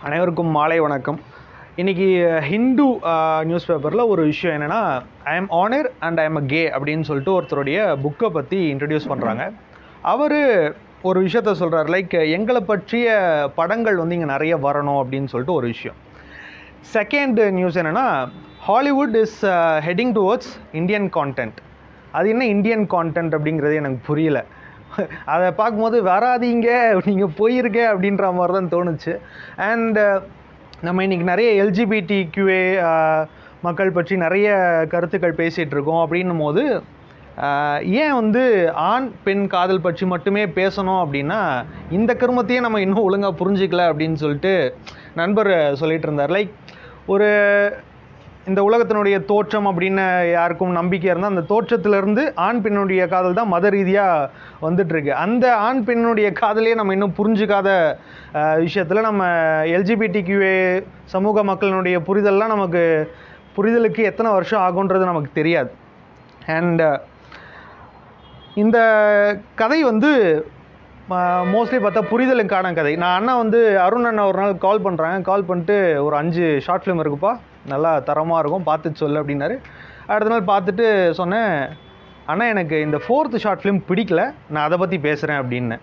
அனைவருக்கும் மாலை வணக்கம் இன்றைக்கி ஹிந்து நியூஸ் பேப்பரில் ஒரு விஷயம் என்னென்னா I am honour and I am okay அப்படின்னு சொல்லிட்டு ஒருத்தருடைய புக்கை பற்றி இன்ட்ரடியூஸ் பண்ணுறாங்க அவர் ஒரு விஷயத்த சொல்கிறார் லைக் எங்களை பற்றிய படங்கள் வந்து இங்கே நிறைய வரணும் அப்படின்னு சொல்லிட்டு ஒரு விஷயம் செகண்ட் நியூஸ் என்னென்னா Hollywood is heading towards Indian content அது என்ன இந்தியன் கான்டென்ட் அப்படிங்கிறது எனக்கு புரியல அதை பார்க்கும்போது வராதீங்க நீங்கள் போயிருக்க அப்படின்ற மாதிரி தான் தோணுச்சு அண்ட் நம்ம இன்றைக்கி நிறைய எல்ஜிபிடி கியூஏ மக்கள் பற்றி நிறைய கருத்துக்கள் பேசிகிட்டு இருக்கோம் அப்படின்னும் போது ஆஹ், ஏன் வந்து ஆண் பெண் காதல் பற்றி மட்டுமே பேசணும் அப்படின்னா இந்த கருமத்தையே நம்ம இன்னும் ஒழுங்காக புரிஞ்சிக்கல அப்படின்னு சொல்லிட்டு நண்பர் சொல்லிட்டு இருந்தார் லைக் ஒரு இந்த உலகத்தினுடைய தோற்றம் அப்படின்னு யாருக்கும் நம்பிக்கை இருந்தால் அந்த தோற்றத்திலிருந்து ஆண் பெண்ணுடைய காதல் தான் மத ரீதியாக வந்துட்டுருக்கு அந்த ஆண் பெண்ணுடைய காதலையே நம்ம இன்னும் புரிஞ்சுக்காத விஷயத்தில் நம்ம எல்ஜிபிடி கியூஏ சமூக மக்களினுடைய புரிதல்லாம் நமக்கு புரிதலுக்கு எத்தனை வருஷம் ஆகுன்றது நமக்கு தெரியாது அண்ட் இந்த கதை வந்து மோஸ்ட்லி பார்த்தா புரிதலுக்கான கதை நான் அண்ணா வந்து அருண் அண்ணா ஒரு நாள் கால் பண்ணுறாங்க கால் பண்ணிட்டு ஒரு அஞ்சு ஷார்ட் ஃபிலிம் இருக்குப்பா நல்லா தரமாக இருக்கும் பார்த்துட்டு சொல்லு அப்படின்னாரு அடுத்த நாள் பார்த்துட்டு சொன்னேன் அண்ணா எனக்கு இந்த ஃபோர்த்து ஷார்ட் ஃபிலிம் பிடிக்கல நான் அதை பற்றி பேசுகிறேன் அப்படின்னேன்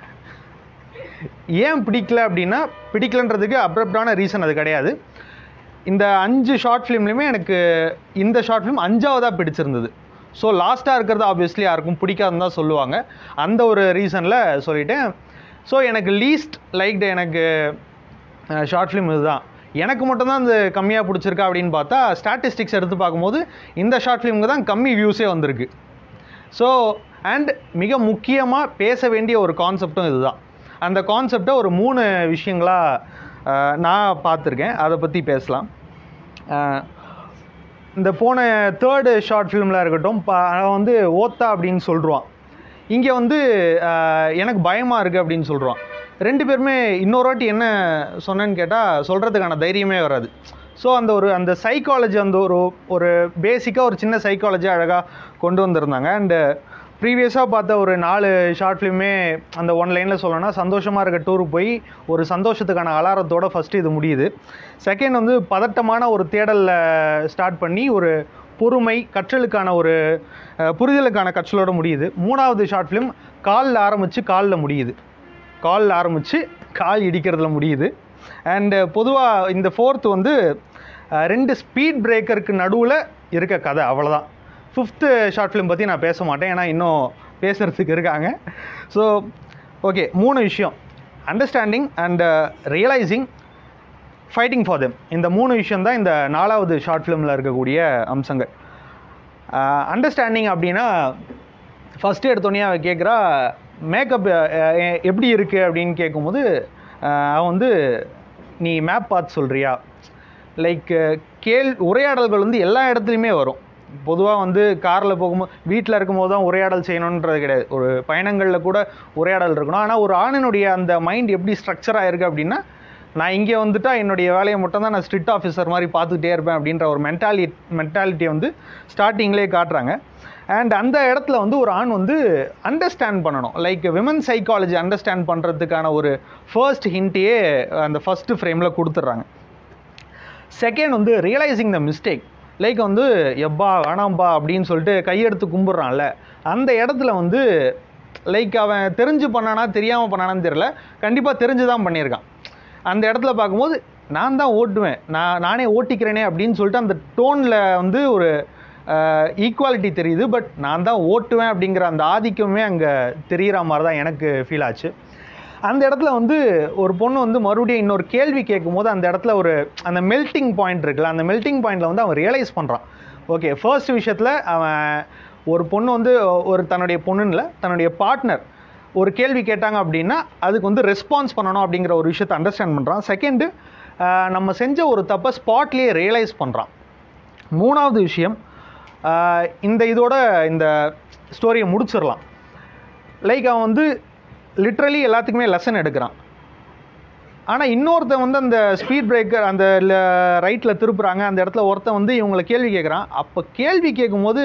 ஏன் பிடிக்கல அப்படின்னா பிடிக்கலன்றதுக்கு அப்ரப்டான ரீசன் அது கிடையாது இந்த அஞ்சு ஷார்ட் ஃபிலிம்லையுமே எனக்கு இந்த ஷார்ட் ஃபிலிம் அஞ்சாவதாக பிடிச்சிருந்தது ஸோ லாஸ்ட்டாக இருக்கிறது ஆப்வியஸ்லி யாருக்கும் பிடிக்காதுன்னு தான் சொல்லுவாங்க அந்த ஒரு ரீசனில் சொல்லிட்டேன் ஸோ எனக்கு லீஸ்ட் லைக்டு எனக்கு ஷார்ட் ஃபிலிம் இதுதான் எனக்கு மட்டும்தான் அது கம்மியாக பிடிச்சிருக்கா அப்படின்னு பார்த்தா ஸ்டாட்டிஸ்டிக்ஸ் எடுத்து பார்க்கும்போது இந்த ஷார்ட் ஃபிலிமுக்கு தான் கம்மி வியூஸே வந்திருக்கு ஸோ அண்ட் மிக முக்கியமாக பேச வேண்டிய ஒரு கான்செப்டும் இதுதான் அந்த கான்செப்டை ஒரு மூணு விஷயங்களாக நான் பார்த்துருக்கேன் அதை பற்றி பேசலாம் அஹ், இந்த போன தேர்டு ஷார்ட் ஃபிலிமில் இருக்கட்டும் ப- அவன் வந்து ஓத்தா அப்படின்னு சொல்லிடுவான் இங்கே வந்து அஹ், எனக்கு பயமாக இருக்குது அப்படின்னு சொல்கிறான் ரெண்டு பேருமே இன்னொரு வாட்டி என்ன சொன்னேன்னு கேட்டால் சொல்கிறதுக்கான தைரியமே வராது ஸோ அந்த ஒரு அந்த சைக்காலஜி அந்த ஒரு ஒரு பேசிக்காக ஒரு சின்ன சைக்காலஜி அழகாக கொண்டு வந்திருந்தாங்க அண்டு ப்ரீவியஸாக பார்த்த ஒரு நாலு ஷார்ட் ஃபிலிமே அந்த ஒன் லைனில் சொல்லணும்னா சந்தோஷமாக இருக்க டூருக்கு போய் ஒரு சந்தோஷத்துக்கான அலாரத்தோட ஃபஸ்ட்டு இது முடியுது செகண்ட் வந்து பதட்டமான ஒரு தேடலில் ஸ்டார்ட் பண்ணி ஒரு பொறுமை கற்றலுக்கான ஒரு அஹ், புரிதலுக்கான கற்றலோட முடியுது மூணாவது ஷார்ட் ஃபிலிம் காலில் ஆரம்பித்து காலில் முடியுது காலில் ஆரம்பித்து கால் இடிக்கிறதுல முடியுது அண்டு பொதுவாக இந்த ஃபோர்த் வந்து அஹ், ரெண்டு ஸ்பீட் பிரேக்கருக்கு நடுவில் இருக்க கதை அவ்வளோதான் ஃபிஃப்த்து ஷார்ட் ஃபிலிம் பற்றி நான் பேச மாட்டேன் ஏன்னா இன்னும் பேசுகிறதுக்கு இருக்காங்க ஸோ ஓகே மூணு விஷயம் understanding and realising fighting for them இந்த மூணு விஷயம் தான் இந்த நாலாவது ஷார்ட் ஃபிலிமில் இருக்கக்கூடிய அம்சங்கள் அண்டர்ஸ்டாண்டிங் அப்படின்னா ஃபஸ்ட்டு எடுத்தோடனே அவள் கேட்குறா மேக்கப் எப்படி இருக்குது அப்படின்னு கேட்கும்போது அஹ், அவன் வந்து நீ மேப் பார்த்து சொல்கிறியா லைக் கேள் உரையாடல்கள் வந்து எல்லா இடத்துலையுமே வரும் பொதுவாக வந்து காரில் போகும்போது வீட்டில் இருக்கும்போது தான் உரையாடல் செய்யணுன்றது கிடையாது ஒரு பயணங்களில் கூட உரையாடல் இருக்கணும் ஆனால் ஒரு ஆணினுடைய அந்த மைண்ட் எப்படி ஸ்ட்ரக்சர் ஆயிருக்கு அப்படின்னா நான் இங்கே வந்துட்டா என்னுடைய வேலையை மட்டும் தான் நான் ஸ்ட்ரிக்ட் ஆஃபீஸர் மாதிரி பார்த்துக்கிட்டே இருப்பேன் அப்படின்ற ஒரு மென்டாலி மென்டாலிட்டியை வந்து ஸ்டார்டிங்லேயே காட்டுறாங்க அண்ட் அந்த இடத்துல வந்து ஒரு ஆண் வந்து அண்டர்ஸ்டாண்ட் பண்ணணும் லைக் விமன் சைக்காலஜி அண்டர்ஸ்டாண்ட் பண்ணுறதுக்கான ஒரு ஃபர்ஸ்ட் ஹிண்ட்டையே அந்த ஃபஸ்ட்டு ஃப்ரேமில் கொடுத்துட்றாங்க செகண்ட் வந்து ரியலைசிங் த மிஸ்டேக் லைக் வந்து எப்பா வேணாம்பா அப்படின்னு சொல்லிட்டு கையெடுத்து கும்பிட்றான்ல அந்த இடத்துல வந்து லைக் அவன் தெரிஞ்சு பண்ணானா தெரியாமல் பண்ணானான்னு தெரியல கண்டிப்பாக தெரிஞ்சு தான் பண்ணியிருக்கான் அந்த இடத்துல பார்க்கும்போது நான் தான் ஓட்டுவேன் நான் நானே ஓட்டிக்கிறேனே அப்படின்னு சொல்லிட்டு அந்த டோனில் வந்து ஒரு ஈக்குவாலிட்டி தெரியுது பட் நான் தான் ஓட்டுவேன் அப்படிங்கிற அந்த ஆதிக்கமே அங்கே தெரிகிற மாதிரி தான் எனக்கு ஃபீல் ஆச்சு அந்த இடத்துல வந்து ஒரு பொண்ணு வந்து மறுபடியும் இன்னொரு கேள்வி கேட்கும்போது அந்த இடத்துல ஒரு அந்த மெல்ட்டிங் பாயிண்ட் இருக்குல்ல அந்த மெல்ட்டிங் பாயிண்டில் வந்து அவன் ரியலைஸ் பண்ணுறான் ஓகே ஃபர்ஸ்ட் விஷயத்தில் அவன் ஒரு பொண்ணு வந்து ஒரு தன்னுடைய பொண்ணுன்னு தன்னுடைய பார்ட்னர் ஒரு கேள்வி கேட்டாங்க அப்படின்னா அதுக்கு வந்து ரெஸ்பான்ஸ் பண்ணணும் அப்படிங்கிற ஒரு விஷயத்தை அண்டர்ஸ்டாண்ட் பண்ணுறான் செகண்டு நம்ம செஞ்ச ஒரு தப்பை ஸ்பாட்லேயே ரியலைஸ் பண்ணுறான் மூணாவது விஷயம் ஆஹ் இந்த இதோட இந்த ஸ்டோரியை முடிச்சிடலாம் லைக் அவன் வந்து லிட்ரலி எல்லாத்துக்குமே லெசன் எடுக்கிறான் ஆனால் இன்னொருத்தன் வந்து அந்த ஸ்பீட் பிரேக்கர் அந்த ரைட்டில் திருப்புறாங்க அந்த இடத்துல ஒருத்தன் வந்து இவங்களை கேள்வி கேட்குறான் அப்போ கேள்வி கேட்கும்போது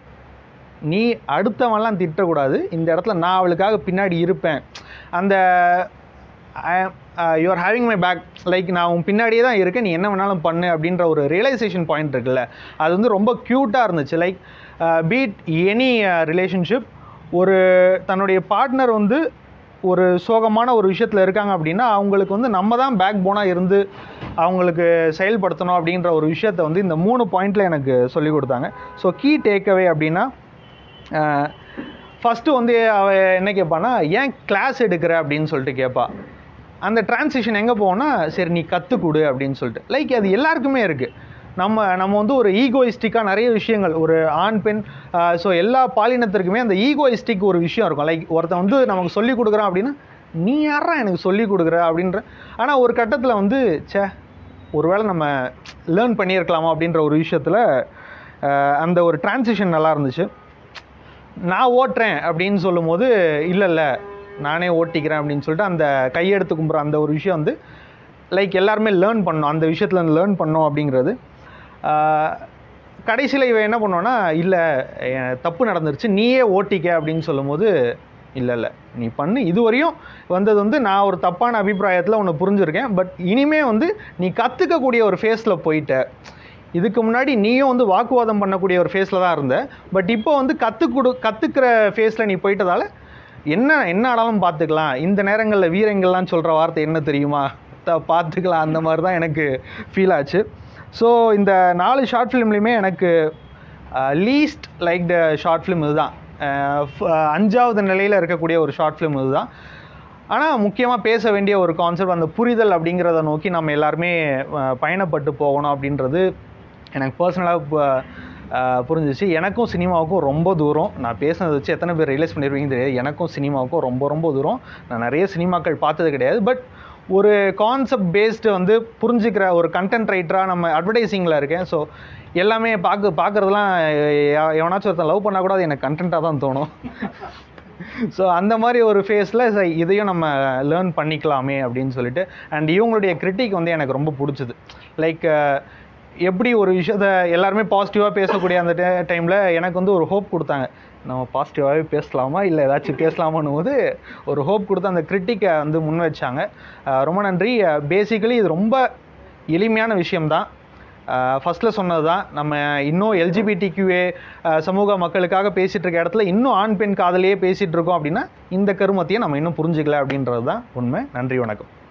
நீ அடுத்தவன்லாம் திட்டக்கூடாது இந்த இடத்துல நான் அவளுக்காக பின்னாடி இருப்பேன் அந்த you are having my back like நான் உன் பின்னாடியே தான் இருக்கேன் நீ என்ன வேணாலும் பண்ணு அப்படின்ற ஒரு ரியலைசேஷன் பாயிண்ட் இருக்குல்ல அது வந்து ரொம்ப க்யூட்டாக இருந்துச்சு லைக் பீட் எனி ரிலேஷன்ஷிப் ஒரு தன்னுடைய பார்ட்னர் வந்து ஒரு சோகமான ஒரு விஷயத்தில் இருக்காங்க அப்படின்னா அவங்களுக்கு வந்து நம்ம தான் பேக் போனாக இருந்து அவங்களுக்கு செயல்படுத்தணும் அப்படின்ற ஒரு விஷயத்த வந்து இந்த மூணு பாயிண்டில் எனக்கு சொல்லி கொடுத்தாங்க ஸோ கீ டேக்அவே அப்படின்னா ஃபஸ்ட்டு வந்து அவ என்ன கேட்பான்னா ஏன் கிளாஸ் எடுக்கிற அப்படின்னு சொல்லிட்டு கேட்பா அந்த டிரான்சிஷன் எங்கே போவோன்னா சரி நீ கற்றுக் கொடு அப்படின்னு சொல்லிட்டு லைக் அது எல்லாருக்குமே இருக்குது நம்ம நம்ம வந்து ஒரு ஈகோயிஸ்டிக்காக நிறைய விஷயங்கள் ஒரு ஆண் பெண் ஸோ எல்லா பாலினத்திற்குமே அந்த ஈகோயிஸ்டிக் ஒரு விஷயம் இருக்கும் லைக் ஒருத்தன் வந்து நமக்கு சொல்லி கொடுக்குறான் அப்படின்னா நீ யாரா எனக்கு சொல்லி கொடுக்குற அப்படின்ற ஆனால் ஒரு கட்டத்தில் வந்து ச்சே ஒருவேளை நம்ம லேர்ன் பண்ணியிருக்கலாமா அப்படின்ற ஒரு விஷயத்தில் அந்த ஒரு டிரான்சிஷன் நல்லா இருந்துச்சு நான் ஓட்டுறேன் அப்படின்னு சொல்லும்போது இல்லை இல்லை நானே ஓட்டிக்கிறேன் அப்படின்னு சொல்லிட்டு அந்த கையெடுத்து கும்புற அந்த ஒரு விஷயம் வந்து லைக் எல்லாருமே லேர்ன் பண்ணோம் அந்த விஷயத்தில் லேர்ன் பண்ணோம் அப்படிங்கிறது கடைசியில் இவன் என்ன பண்ணுவான்னா இல்லை என் தப்பு நடந்துருச்சு நீயே ஓட்டிக்க அப்படின்னு சொல்லும்போது இல்லை இல்லை நீ பண்ணு இதுவரையும் வந்தது வந்து நான் ஒரு தப்பான அபிப்பிராயத்தில் ஒன்று புரிஞ்சிருக்கேன் பட் இனிமே வந்து நீ கற்றுக்கக்கூடிய ஒரு ஃபேஸில் போயிட்ட இதுக்கு முன்னாடி நீயும் வந்து வாக்குவாதம் பண்ணக்கூடிய ஒரு ஃபேஸில் தான் இருந்த பட் இப்போ வந்து கற்றுக் கொடு கற்றுக்கிற ஃபேஸில் நீ போயிட்டதால என்ன என்ன ஆனாலும் பார்த்துக்கலாம் இந்த நேரங்களில் வீரங்கள்லாம் சொல்கிற வார்த்தை என்ன தெரியுமா த- பார்த்துக்கலாம் அந்த மாதிரி தான் எனக்கு ஃபீல் ஆச்சு ஸோ இந்த நாலு ஷார்ட் ஃபிலிம்லையுமே எனக்கு least like the short film இதுதான் அஹ் ஃப- அஞ்சாவது நிலையில் இருக்கக்கூடிய ஒரு ஷார்ட் ஃபிலிம் இதுதான் ஆனால் முக்கியமாக பேச வேண்டிய ஒரு கான்செப்ட் அந்த புரிதல் அப்படிங்கிறத நோக்கி நம்ம எல்லாருமே அஹ், பயணப்பட்டு போகணும் அப்படின்றது எனக்கு பர்சனலாக புரிஞ்சிச்சு எனக்கும் சினிமாவுக்கும் ரொம்ப தூரம் நான் பேசுனதை வச்சு எத்தனை பேர் ரியலைஸ் பண்ணிருவீங்க தெரியாது எனக்கும் சினிமாவுக்கும் ரொம்ப ரொம்ப தூரம் நான் நிறைய சினிமாக்கள் பார்த்தது கிடையாது பட் ஒரு கான்செப்ட் பேஸ்டு வந்து புரிஞ்சுக்கிற ஒரு கண்டென்ட் ரைட்டராக நம்ம அட்வர்டைஸிங்கில் இருக்கேன் ஸோ எல்லாமே பார்க்க பார்க்குறதுலாம் எவனாச்சும் ஒருத்தன் லவ் பண்ணால் கூட அது எனக்கு கண்டென்ட்டாக தான் தோணும் ஸோ அந்த மாதிரி ஒரு ஃபேஸில் இதையும் நம்ம லேர்ன் பண்ணிக்கலாமே அப்படின்னு சொல்லிட்டு அண்ட் இவங்களுடைய கிரிட்டிக் வந்து எனக்கு ரொம்ப பிடிச்சது லைக் எப்படி ஒரு விஷயத்த எல்லாருமே பாசிட்டிவாக பேசக்கூடிய அந்த டைமில் எனக்கு வந்து ஒரு ஹோப் கொடுத்தாங்க நம்ம பாசிட்டிவாகவே பேசலாமா இல்லை ஏதாச்சும் பேசலாமான்னு போது ஒரு ஹோப் கொடுத்து அந்த கிரிட்டிக்கை வந்து முன் வச்சாங்க அஹ் ரொம்ப நன்றி பேசிக்கலி இது ரொம்ப எளிமையான விஷயம்தான் ஃபஸ்ட்டில் சொன்னது தான் நம்ம இன்னும் எல்ஜிபிடி கியூஏ சமூக மக்களுக்காக பேசிகிட்டு இருக்க இடத்துல இன்னும் ஆண் பெண் காதலையே பேசிகிட்டு இருக்கோம் அப்படின்னா இந்த கருமத்தையும் நம்ம இன்னும் புரிஞ்சுக்கல அப்படின்றது தான் உண்மை நன்றி வணக்கம்